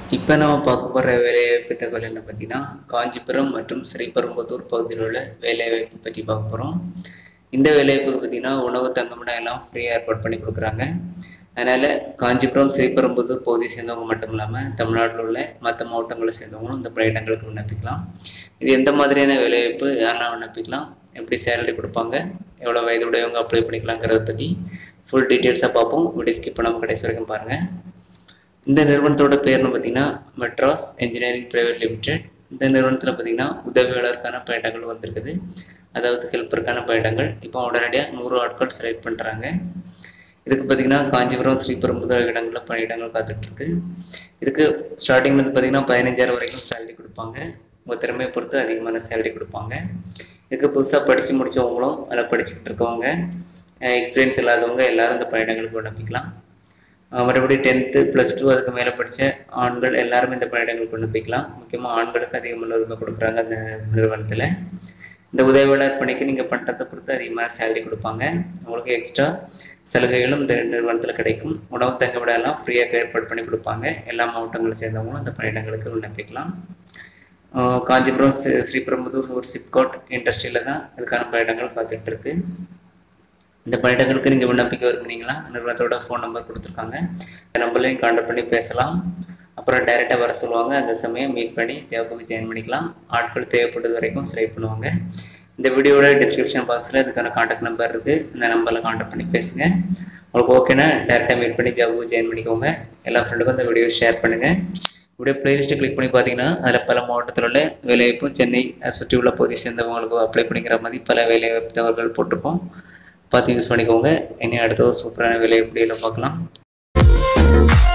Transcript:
இப்போ நம்ம பார்க்க போகிற வேலைவாய்ப்பு தகவல் என்ன பார்த்தீங்கன்னா காஞ்சிபுரம் மற்றும் ஸ்ரீபெரும்புதூர் பகுதியில் உள்ள வேலைவாய்ப்பு பற்றி பார்க்க போகிறோம் இந்த வேலைவாய்ப்புக்கு பார்த்தீங்கன்னா உணவு தங்குமிடம் எல்லாம் ஃப்ரீயாக ஏற்பாடு பண்ணி கொடுக்குறாங்க அதனால் காஞ்சிபுரம் ஸ்ரீபெரும்புதூர் பகுதியை சேர்ந்தவங்க மட்டும் இல்லாமல் தமிழ்நாட்டில் உள்ள மற்ற மாவட்டங்களை சேர்ந்தவங்களும் இந்த பணியிடங்களுக்கு விண்ணப்பிக்கலாம் இது எந்த மாதிரியான வேலைவாய்ப்பு யாரெல்லாம் விண்ணப்பிக்கலாம் எப்படி சேலரி கொடுப்பாங்க எவ்வளோ வயது உடையவங்க அப்ளை பண்ணிக்கலாங்கிறத பற்றி ஃபுல் டீட்டெயில்ஸாக பார்ப்போம் வீடியோ ஸ்கிப் பண்ணாமல் கடைசி வரைக்கும் பாருங்கள் இந்த நிறுவனத்தோட பேர்னு பார்த்தீங்கன்னா மெட்ராஸ் இன்ஜினியரிங் பிரைவேட் லிமிடெட் இந்த நிறுவனத்தில் பார்த்தீங்கன்னா உதவியாளருக்கான பணியிடங்கள் வந்திருக்குது அதாவது ஹெல்ப்பருக்கான பணியிடங்கள் இப்போ உடனடியாக நூறு ஆட்கள் செலக்ட் பண்ணுறாங்க இதுக்கு பார்த்தீங்கன்னா காஞ்சிபுரம் ஸ்ரீபெரும்புதூர் இடங்களில் பணியிடங்கள் காத்துட்ருக்கு இதுக்கு ஸ்டார்டிங் வந்து பார்த்தீங்கன்னா பதினஞ்சாயிரம் வரைக்கும் சேலரி கொடுப்பாங்க உங்கள் திறமையை பொறுத்து அதிகமான சேலரி கொடுப்பாங்க இதுக்கு புதுசாக படித்து முடித்தவங்களும் அதில் படிச்சுக்கிட்டு இருக்கவங்க எக்ஸ்பீரியன்ஸ் இல்லாதவங்க எல்லாரும் இந்த பணியிடங்களுக்கு விண்ணப்பிக்கலாம் அஹ் மறுபடியும் டென்த்து ப்ளஸ் டூ அதுக்கு மேலே படித்த ஆண்கள் எல்லாருமே இந்த பணியிடங்களுக்கு விண்ணப்பிக்கலாம் முக்கியமாக ஆண்களுக்கு அதிக முன்னுரிமை கொடுக்குறாங்க அந்த நிறுவனத்தில் இந்த உதவியாளர் பணிக்கு நீங்கள் பண்ணுறதை பொறுத்து அதிகமாக சேலரி கொடுப்பாங்க உங்களுக்கு எக்ஸ்ட்ரா சலுகைகளும் இந்த நிறுவனத்தில் கிடைக்கும் உணவு தங்குமிட எல்லாம் ஃப்ரீயாக ஏற்பாடு பண்ணி கொடுப்பாங்க எல்லா மாவட்டங்களை சேர்ந்தவங்களும் இந்த பணியிடங்களுக்கு விண்ணப்பிக்கலாம் அஹ் காஞ்சிபுரம் ஸ்ரீ- ஸ்ரீபெரும்புதூர் ஒரு சிப்காட் இண்டஸ்ட்ரியில் தான் இதுக்கான பணியிடங்கள் காத்துட்டு இருக்கு இந்த பணியிடங்களுக்கு நீங்கள் விண்ணப்பிக்க விரும்புனீங்களா நிறுவனத்தோட ஃபோன் நம்பர் கொடுத்துருக்காங்க இந்த நம்பர்லையும் கான்டாக்ட் பண்ணி பேசலாம் அப்புறம் டைரெக்டாக வர சொல்லுவாங்க அந்த சமயம் மீட் பண்ணி தேவைப்புக்கு ஜாயின் பண்ணிக்கலாம் ஆட்கள் தேவைப்படுது வரைக்கும் செலக்ட் பண்ணுவாங்க இந்த வீடியோட டிஸ்கிரிப்ஷன் பாக்ஸில் இதுக்கான கான்டாக்ட் நம்பர் இருக்குது இந்த நம்பரில் கான்டாக்ட் பண்ணி பேசுங்க உங்களுக்கு ஓகேனா டேரெக்டாக மீட் பண்ணி ஜாபுக்கு ஜாயின் பண்ணிக்கோங்க எல்லா ஃப்ரெண்டுக்கும் இந்த வீடியோ ஷேர் பண்ணுங்கள் இப்படியே பிளேலிஸ்ட்டை கிளிக் பண்ணி பார்த்தீங்கன்னா அதில் பல மாவட்டத்தில் உள்ள வேலைவாய்ப்பும் சென்னை அதை சுற்றி உள்ள பகுதி சேர்ந்தவங்களுக்கு அப்ளை பண்ணிக்கிற மாதிரி பல வேலைவாய்ப்பு தகவல்கள் போட்டிருக்கோம் பார்த்து யூஸ் பண்ணிக்கோங்க இனி அடுத்த ஒரு சூப்பரான வேலை எப்படியெல்லாம் பார்க்கலாம்